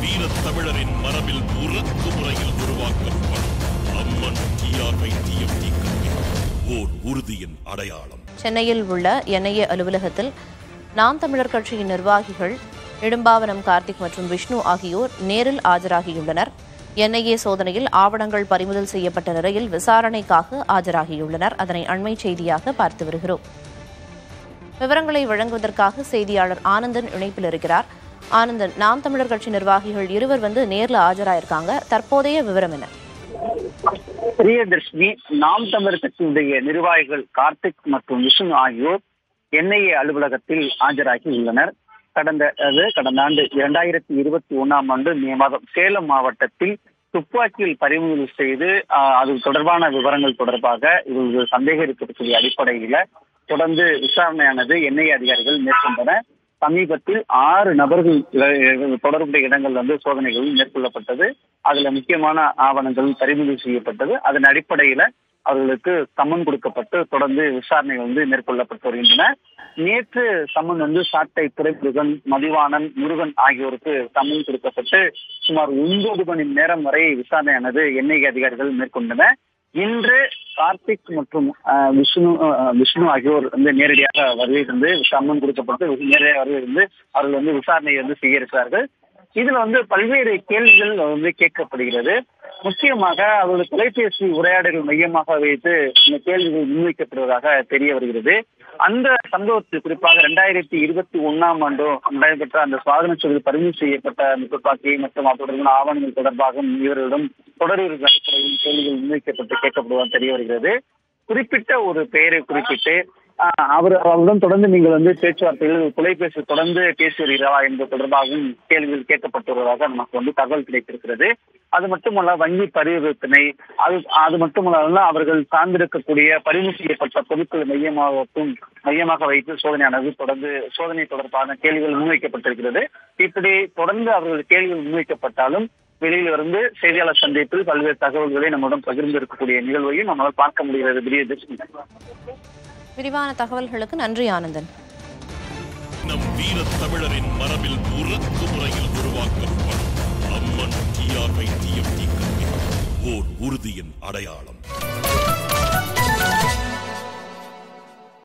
வீரத் தமிழரின் மரபில் உருக்கு முறையில் உருவாக்கப்படும் அம்மன் டிஆர்ஐ டிஎம்டி கல்வி ஓர் உறுதியின் அடையாளம் சென்னையில் உள்ள என்ஐஏ அலுவலகத்தில் நாம் தமிழர் கட்சியின் நிர்வாகிகள் நெடும்பாவனம் கார்த்திக் மற்றும் விஷ்ணு ஆகியோர் நேரில் ஆஜராகியுள்ளனர் என்ஐஏ சோதனையில் ஆவணங்கள் பறிமுதல் செய்யப்பட்ட நிலையில் விசாரணைக்காக ஆஜராகியுள்ளனர் அதனை அண்மை செய்தியாக பார்த்து வருகிறோம் விவரங்களை வழங்குவதற்காக செய்தியாளர் ஆனந்தன் இணைப்பில் இருக்கிறார் ஆனந்தன் நாம் தமிழர் கட்சி நிர்வாகிகள் இருவர் வந்து நேர்ல ஆஜராயிருக்காங்க தற்போதைய விவரம் என்ன பிரியதர்ஷினி நாம் தமிழர் கட்சியுடைய நிர்வாகிகள் கார்த்திக் மற்றும் விஷ்ணு ஆகியோர் என்ஐஏ அலுவலகத்தில் ஆஜராகி உள்ளனர் கடந்த அது கடந்த ஆண்டு இரண்டாயிரத்தி இருபத்தி ஒண்ணாம் ஆண்டு மே மாதம் சேலம் மாவட்டத்தில் துப்பாக்கியில் பறிமுதல் செய்து ஆஹ், அது தொடர்பான விவரங்கள் தொடர்பாக இவர்கள் சந்தேகம் இருக்கக்கூடிய அடிப்படையில தொடர்ந்து விசாரணையானது என்ஐஏ அதிகாரிகள் மேற்கொண்டனர் சமீபத்தில் ஆறு நபர்கள் இட- தொடர்புடைய இடங்கள் வந்து சோதனைகள் மேற்கொள்ளப்பட்டது அதுல முக்கியமான ஆவணங்கள் பறிமுதல் செய்யப்பட்டது அதன் அடிப்படையில அவர்களுக்கு சம்மன் கொடுக்கப்பட்டு தொடர்ந்து விசாரணைகள் வந்து மேற்கொள்ளப்பட்டு வருகின்றன நேற்று சம்மன் வந்து சாட்டை துறைமுருகன் மதிவாணன் முருகன் ஆகியோருக்கு சம்மன் கொடுக்கப்பட்டு சுமார் ஒன்பது மணி நேரம் வரை விசாரணையானது என்ஐஏ அதிகாரிகள் மேற்கொண்டனர் இன்று கார்த்திக் மற்றும் அஹ், விஷ்ணு அஹ், விஷ்ணு ஆகியோர் வந்து நேரடியாக வருகை தந்து சம்மன் கொடுக்கப்பட்டு நேரடியாக வருகை வந்து அவர்கள் வந்து விசாரணையை வந்து செய்ய இருக்கிறார்கள் இதுல வந்து பல்வேறு கேள்விகள் வந்து கேட்கப்படுகிறது முக்கியமாக அவர்கள் தொலைபேசி உரையாடல்கள் மையமாக வைத்து இந்த கேள்விகள் முன்வைக்கப்படுவதாக தெரிய வருகிறது அந்த சம்பவத்தில் குறிப்பாக இரண்டாயிரத்தி இருபத்தி ஒண்ணாம் ஆண்டு நடைபெற்ற அந்த சாதனை சொல்லில் பறிமுதல் செய்யப்பட்ட அந்த துப்பாக்கி மற்றும் அது தொடர்பான ஆவணங்கள் தொடர்பாகவும் இவர்களிடம் தொடர்பு அடிப்படையில் கேள்விகள் முன்வைக்கப்பட்டு கேட்கப்படுவதாக தெரிய வருகிறது குறிப்பிட்ட ஒரு பெயரை குறிப்பிட்டு ஆஹ், அவர் அவருடன் தொடர்ந்து நீங்கள் வந்து பேச்சுவார்த்தைகள் தொலைபேசி தொடர்ந்து பேசி வருகிறா என்பது தொடர்பாகவும் கேள்விகள் கேட்கப்பட்டு வருவதாக நமக்கு வந்து தகவல் கிடைத்திருக்கிறது அது மட்டுமல்ல வங்கி பரிவர்த்தனை அது அது மட்டுமல்ல அவர்கள் சார்ந்திருக்கக்கூடிய பறிமுதல் செய்யப்பட்ட பொருட்களை மையமாகவும் மையமாக வைத்து சோதனையானது தொடர்ந்து சோதனை தொடர்பான கேள்விகள் முன்வைக்கப்பட்டிருக்கிறது இப்படி தொடர்ந்து அவர்கள் கேள்விகள் முன்வைக்கப்பட்டாலும் வெளியில் இருந்து செய்தியாளர் சந்திப்பில் பல்வேறு தகவல்களை நம்முடன் பகிர்ந்து இருக்கக்கூடிய நிகழ்வையும் நம்மால் பார்க்க முடிகிறது பிரியதர்ஷினி விரிவான தகவல்களுக்கு நன்றி ஆனந்தன் நம் வீரத் தமிழரின் மரபில் உருக்கு முறையில் உருவாக்கப்படும் அம்மன் டிஆர்ஐ டிஎம்டி கல்வி ஓர் உறுதியின் அடையாளம்